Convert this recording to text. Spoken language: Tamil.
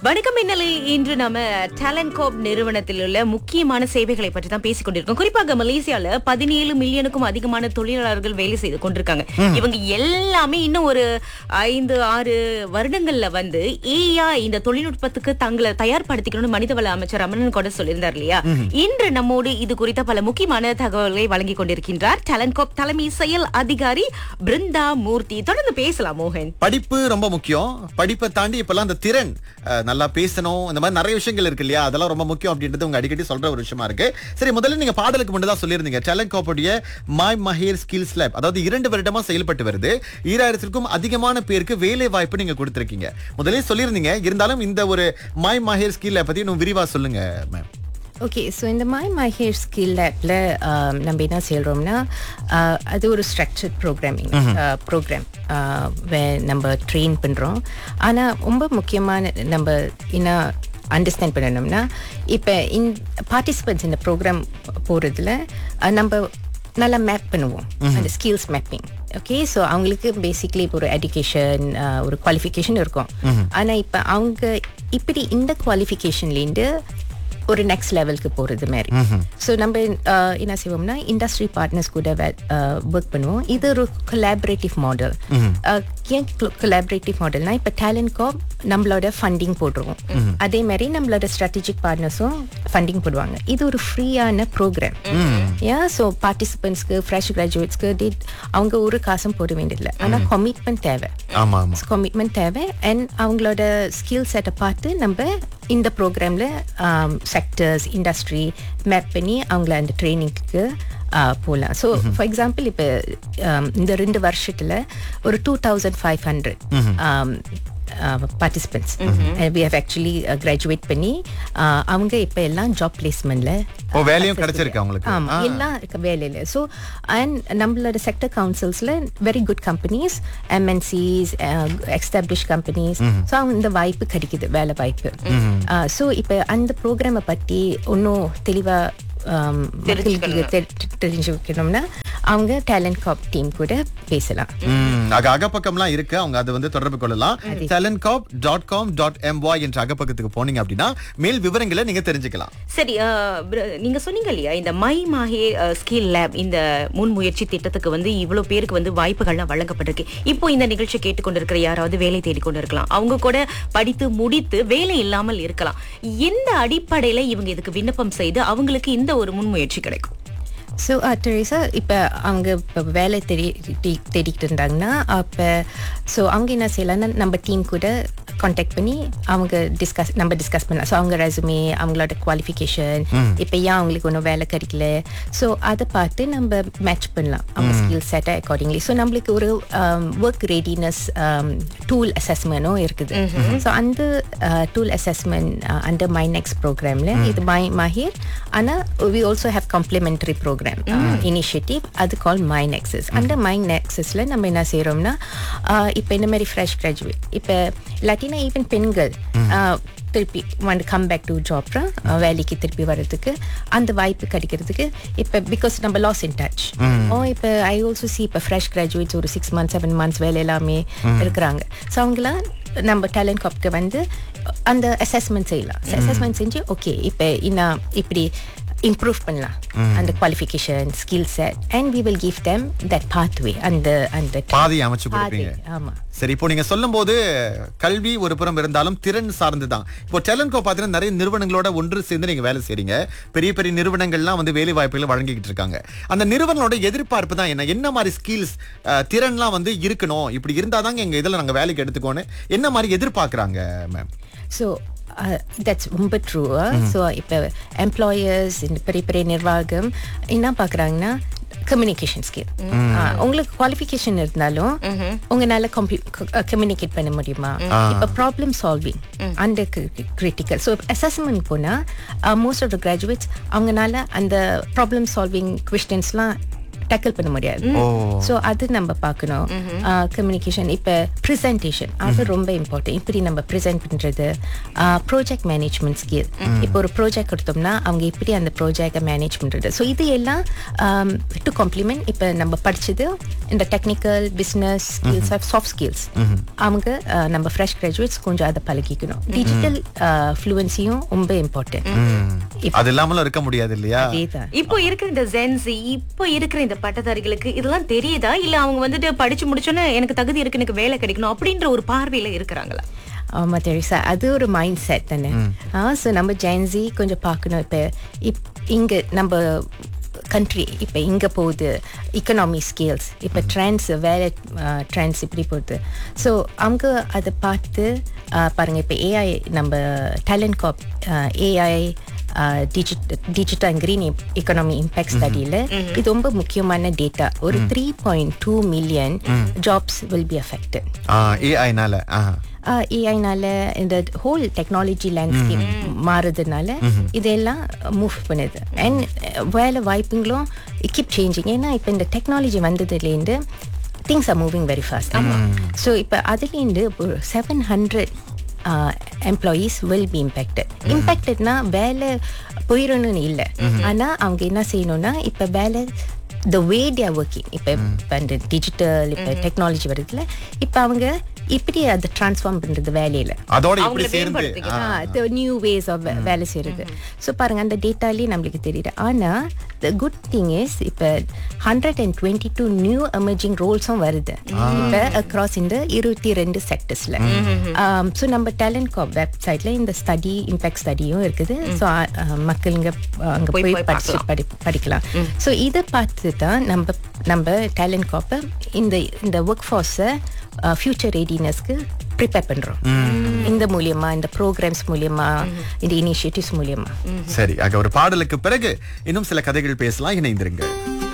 வணக்கம் மின்னலில் இன்று நாம டேலண்ட் கோப் நிறுவனத்தில் உள்ள முக்கியமான சேவைகளை பற்றி தான் பேசிக் கொண்டிருக்கோம் குறிப்பாக மலேசியால பதினேழு மில்லியனுக்கும் அதிகமான தொழிலாளர்கள் வேலை செய்து கொண்டிருக்காங்க இவங்க எல்லாமே இன்னும் ஒரு ஐந்து ஆறு வருடங்கள்ல வந்து ஏயா இந்த தொழில்நுட்பத்துக்கு தங்களை தயார்படுத்திக்கணும்னு மனிதவள அமைச்சர் ரமணன் கூட சொல்லியிருந்தார் இல்லையா இன்று நம்மோடு இது குறித்த பல முக்கியமான தகவல்களை வழங்கி கொண்டிருக்கின்றார் டேலண்ட் கோப் தலைமை செயல் அதிகாரி பிருந்தா மூர்த்தி தொடர்ந்து பேசலாம் மோகன் படிப்பு ரொம்ப முக்கியம் படிப்பை தாண்டி இப்பெல்லாம் அந்த திறன் அஹ், நல்லா பேசணும் இந்த மாதிரி நிறைய விஷயங்கள் இருக்கு இல்லையா அதெல்லாம் ரொம்ப முக்கியம் அப்படின்றது உங்க அடிக்கடி சொல்ற ஒரு விஷயமா இருக்கு சரி முதல்ல நீங்க பாடலுக்கு முன்னதான் சொல்லியிருந்தீங்க டேலண்ட் கோப்புடைய மை மஹேர் ஸ்கில்ஸ் லேப் அதாவது இரண்டு வருடமா செயல்பட்டு வருது ஈராயிரத்திற்கும் அதிகமான பேருக்கு வேலை வாய்ப்பு நீங்க கொடுத்திருக்கீங்க முதல்ல சொல்லியிருந்தீங்க இருந்தாலும் இந்த ஒரு மை மஹேர் ஸ்கில் லேப் பத்தி இன்னும் விரிவா சொல்லுங்க மேம் ஓகே ஸோ இந்த மை மை ஹேர் ஸ்கில் லேப்பில் நம்ம என்ன செய்கிறோம்னா அது ஒரு ஸ்ட்ரக்சர்ட் ப்ரோக்ராமிங் ப்ரோக்ராம் நம்ம ட்ரெயின் பண்ணுறோம் ஆனால் ரொம்ப முக்கியமான நம்ம என்ன அண்டர்ஸ்டாண்ட் பண்ணணும்னா இப்போ இன் பார்ட்டிசிபென்ட்ஸ் இந்த ப்ரோக்ராம் போகிறதுல நம்ம நல்லா மேப் பண்ணுவோம் அந்த ஸ்கில்ஸ் மேப்பிங் ஓகே ஸோ அவங்களுக்கு பேசிக்லி இப்போ ஒரு எஜுகேஷன் ஒரு குவாலிஃபிகேஷன் இருக்கும் ஆனால் இப்போ அவங்க இப்படி இந்த குவாலிஃபிகேஷன்லேருந்து ஒரு நெக்ஸ்ட் லெவலுக்கு போகிறது மாதிரி ஸோ நம்ம அஹ், என்ன செய்வோம்னா இண்டஸ்ட்ரி பார்ட்னர்ஸ் கூட ஒர்க் பண்ணுவோம் இது ஒரு கொலாபரேட்டிவ் மாடல் ஏன் கொலாபரேட்டிவ் மாடல்னா இப்போ டேலண்ட் காப் நம்மளோட ஃபண்டிங் போடுறோம் அதே மாதிரி நம்மளோட ஸ்ட்ராட்டஜிக் பார்ட்னர்ஸும் ஃபண்டிங் போடுவாங்க இது ஒரு ஃப்ரீயான ப்ரோக்ராம் ஏன் ஸோ பார்ட்டிசிபென்ட்ஸ்க்கு ஃப்ரெஷ் கிராஜுவேட்ஸ்க்கு அவங்க ஒரு காசும் போட வேண்டியதில்லை ஆனால் கமிட்மெண்ட் தேவை ஆமா ஆமா கமிட்மெண்ட் தேவை அண்ட் அவங்களோட ஸ்கில் செட்டை பார்த்து நம்ம இந்த ப்ரோக்ராமில் செக்டர்ஸ் இண்டஸ்ட்ரி மேப் பண்ணி அவங்கள அந்த ட்ரைனிங்க்கு போகலாம் ஸோ ஃபார் எக்ஸாம்பிள் இப்போ இந்த ரெண்டு வருஷத்தில் ஒரு two thousand five hundred participants we have actually graduate பண்ணி uh, அவங்க இப்போ எல்லாம் ஜாப் பிளேஸ்மெண்ட்ல ஓ வேலையும் கிடைச்சிருக்கு அவங்களுக்கு ஆமா எல்லாம் இருக்க வேலையில ஸோ அண்ட் நம்மளோட செக்டர் கவுன்சில்ஸ்ல very good companies MNCs establish companies so அவங்க இந்த வாய்ப்பு கிடைக்குது வேலை வாய்ப்பு ஸோ இப்போ அந்த ப்ரோக்ராமை பற்றி இன்னும் தெளிவா ஆம், மக்களுக்கு தெரி- தெரிஞ்சு வைக்கணும்னா அவங்க டேலண்ட் காப் டீம் கூட பேசலாம் ம், அக அகப்பக்கம்லாம் இருக்கு அவங்க அதை வந்து தொடர்பு கொள்ளலாம் talent dot com dot MY என்ற அகப்பக்கத்துக்கு போனீங்க அப்படின்னா மேல் விவரங்களை நீங்க தெரிஞ்சுக்கலாம் சரி அஹ், பிர- நீங்க சொன்னீங்க இல்லையா இந்த மை மாஹே ஸ்கில் லேப் இந்த முன்முயற்சி திட்டத்துக்கு வந்து இவ்வளவு பேருக்கு வந்து வாய்ப்புகள்லாம் வழங்கப்பட்டிருக்கு இப்போ இந்த நிகழ்ச்சி கேட்டுக்கொண்டிருக்கிற யாராவது வேலை தேடி கொண்டிருக்கலாம் அவங்க கூட படித்து முடித்து வேலை இல்லாமல் இருக்கலாம் எந்த அடிப்படையில இவங்க இதுக்கு விண்ணப்பம் செய்து அவங்களுக்கு இந்த ஒரு முன்முயற்சி கிடைக்கும் ஸோ டெரிசா இப்போ அவங்க இப்போ வேலை தேடி டி- தேடிக்கிட்டு இருந்தாங்கன்னா அப்போ ஸோ அவங்க என்ன செய்யலாம்னா நம்ம டீம் கூட காண்டாக்ட் பண்ணி அவங்க டிஸ்கஸ் நம்ம டிஸ்கஸ் பண்ணலாம் ஸோ அவங்க ரெசுமே அவங்களோட குவாலிஃபிகேஷன் இப்போ ஏன் அவங்களுக்கு ஒன்றும் வேலை கிடைக்கல ஸோ அதை பார்த்து நம்ம மேட்ச் பண்ணலாம் அவங்க ஸ்கில் செட்டை அக்கார்டிங்லி ஸோ நம்மளுக்கு ஒரு ஒர்க் ரெடினஸ் டூல் அசஸ்மெண்ட்டும் இருக்குது ஸோ அந்த tool assessment under my next ப்ரோக்ராமில் இது மை மஹிர் ஆனால் we also have complementary program initiative அது கால் மை நெக்ஸஸ் அந்த மை நெக்ஸஸில் நம்ம என்ன செய்கிறோம்னா இப்போ இந்த மாதிரி ஃப்ரெஷ் கிராஜுவேட் இப்போ இல்லாட்டினா ஈவன் பெண்கள் ஆஹ், திருப்பி வந்து கம் பேக் டு ஜாப் வேலைக்கு திருப்பி வர்றதுக்கு அந்த வாய்ப்பு கிடைக்கிறதுக்கு இப்போ பிகாஸ் நம்ம லாஸ் இன் டச் ஓ இப்போ ஐ ஆல்சோ சி இப்போ ஃப்ரெஷ் கிராஜுவேட்ஸ் ஒரு சிக்ஸ் மந்த்ஸ் செவன் மந்த்ஸ் வேலை எல்லாமே இருக்கிறாங்க ஸோ அவங்களாம் நம்ம டேலண்ட் காப்க்கு வந்து அந்த அசஸ்மெண்ட் செய்யலாம் அசஸ்மெண்ட் செஞ்சு ஓகே இப்போ இன்னும் இப்படி இம்ப்ரூவ் பண்ணலாம் அந்த qualification skill set and we will give them that pathway அந்த அந்த பாதையை அமைச்சு பாதை கொடுப்பீங்க ஆமா சரி இப்போ நீங்க சொல்லும்போது கல்வி ஒரு புறம் இருந்தாலும் திறன் சார்ந்து தான் இப்போ டெலன்கோ பாத்தீங்கன்னா நிறைய நிறுவனங்களோட ஒன்று சேர்ந்து நீங்க வேலை செய்றீங்க பெரிய பெரிய நிறுவனங்கள்லாம் வந்து வேலை வாய்ப்புகளை வழங்கிக்கிட்டு இருக்காங்க அந்த நிறுவனங்களோட எதிர்பார்ப்பு தான் என்ன என்ன மாதிரி ஸ்கில்ஸ் திறன்லாம் வந்து இருக்கணும் இப்படி இருந்தாதாங்க எங்க இதுல நாங்க வேலைக்கு எடுத்துக்கோன்னு என்ன மாதிரி எதிர்பார்க்கறாங்க மேம் ஸோ தட்ஸ் ரொம்ப ட்ரூ ஸோ இப்போ எம்ப்ளாயர்ஸ் இந்த பெரிய பெரிய நிர்வாகம் என்ன பார்க்குறாங்கன்னா கம்யூனிகேஷன் ஸ்கில் உங்களுக்கு குவாலிஃபிகேஷன் இருந்தாலும் உங்களால கம்யூனிகேட் பண்ண முடியுமா இப்போ ப்ராப்ளம் சால்விங் அந்த கிரிட்டிக்கல் ஸோ அசஸ்மெண்ட் போனால் மோஸ்ட் ஆஃப் த கிராஜுவேட்ஸ் அவங்கனால அந்த ப்ராப்ளம் சால்விங் கொஸ்டின்ஸ்லாம் டேக்கிள் பண்ண முடியாது ஸோ அது நம்ம பார்க்கணும் கம்யூனிகேஷன் இப்போ ப்ரெசன்டேஷன் அது ரொம்ப இம்பார்ட்டன்ட் இப்படி நம்ம ப்ரெசென்ட் பண்ணுறது ப்ராஜெக்ட் மேனேஜ்மெண்ட் ஸ்கில் இப்போ ஒரு ப்ராஜெக்ட் கொடுத்தோம்னா அவங்க இப்படி அந்த ப்ராஜெக்டை மேனேஜ் பண்ணுறது ஸோ இது எல்லாம் டு காம்ப்ளிமெண்ட் இப்போ நம்ம படிச்சது இந்த technical business skills soft skills அவங்க அஹ், நம்ம ஃப்ரெஷ் கிராஜுவேட்ஸ் கொஞ்சம் அதை பழகிக்கணும் டிஜிட்டல் ஃப்ளூவன்சியும் ரொம்ப இம்பார்ட்டன்ட் அது இல்லாமலும் இருக்க முடியாது இல்லையா அதே தான் இப்போ இருக்கிற இந்த ஜென்சி இப்போ இருக்கிற இந்த பட்டதாரிகளுக்கு இதெல்லாம் தெரியுதா இல்ல அவங்க வந்துட்டு படிச்சு முடிச்சோன்னே எனக்கு தகுதி இருக்கு எனக்கு வேலை கிடைக்கணும் அப்படின்ற ஒரு பார்வையில இருக்கிறாங்களா ஆமா தெரிசா அது ஒரு மைண்ட் செட் தானே ஆ ஸோ நம்ம ஜென்சி கொஞ்சம் பார்க்கணும் இப்போ இப் இங்கே நம்ம கண்ட்ரி இப்போ இங்கே போகுது economy ஸ்கில்ஸ் இப்போ ட்ரெண்ட்ஸ் வேலை ட்ரெண்ட்ஸ் இப்படி போகுது ஸோ அவங்க அதை பார்த்து ஆ, பாருங்க இப்போ ஏஐ நம்ம talent corp AI digit digital and green economy impact ஸ்டடியில் இது ரொம்ப முக்கியமான டேட்டா ஒரு three point two million jobs will be affected ஏஐனால ஏஐனால இந்த ஹோல் டெக்னாலஜி லேண்ட்ஸ்கேப் மாறுறதுனால இதெல்லாம் மூவ் பண்ணுது அண்ட் வேலை வாய்ப்புங்களும் கீப் சேஞ்சிங் ஏன்னா இப்போ இந்த டெக்னாலஜி வந்ததுலேருந்து things are moving very fast so இப்போ அதுலேருந்து ஒரு seven hundred employees will be impacted இம்பேக்டட்னா வேலை போயிடணும்னு இல்லை ஆனால் அவங்க என்ன செய்யணும்னா இப்போ வேலை த வே தே ஆர் ஒர்க்கிங் இப்போ இப்போ இந்த டிஜிட்டல் இப்போ டெக்னாலஜி வருதுல இப்போ அவங்க இப்படி அதை ட்ரான்ஸ்ஃபார்ம் பண்ணுறது வேலையில் அதோட இப்படி அவங்கள சேர்ந்து மேம்படுத்திக்கணும். நியூ வேஸ் ஆஃப் வேலை செய்யறது ஸோ பாருங்க அந்த டேட்டாலே நம்மளுக்கு தெரியுது ஆனால் த குட் திங் இஸ் இப்போ hundred and twenty two new emerging ரோல்ஸும் வருது இப்போ அக்ராஸ் இந்த இருபத்தி ரெண்டு செக்டர்ஸில் ஸோ நம்ம டேலண்ட் காப் வெப்சைட்டில் இந்த ஸ்டடி இம்பேக்ட் ஸ்டடியும் இருக்குது ஸோ மக்களுங்க அங்கே போய் போய் போய் படிச்சு பார்க்கலாம். படி படிக்கலாம் ஸோ இதை பார்த்து தான் நம்ம நம்ம டேலண்ட் காப்பை இந்த இந்த ஒர்க் ஃபோர்ஸை ஃபியூச்சர் ரெடினஸ்க்கு ப்ரிப்பேர் பண்ணுறோம் இந்த மூலியமா இந்த ப்ரோக்ராம்ஸ் மூலியமா இந்த இனிஷியேட்டிவ்ஸ் மூலியமா சரி ஆக ஒரு பாடலுக்கு பிறகு இன்னும் சில கதைகள் பேசலாம் இணைந்திருங்க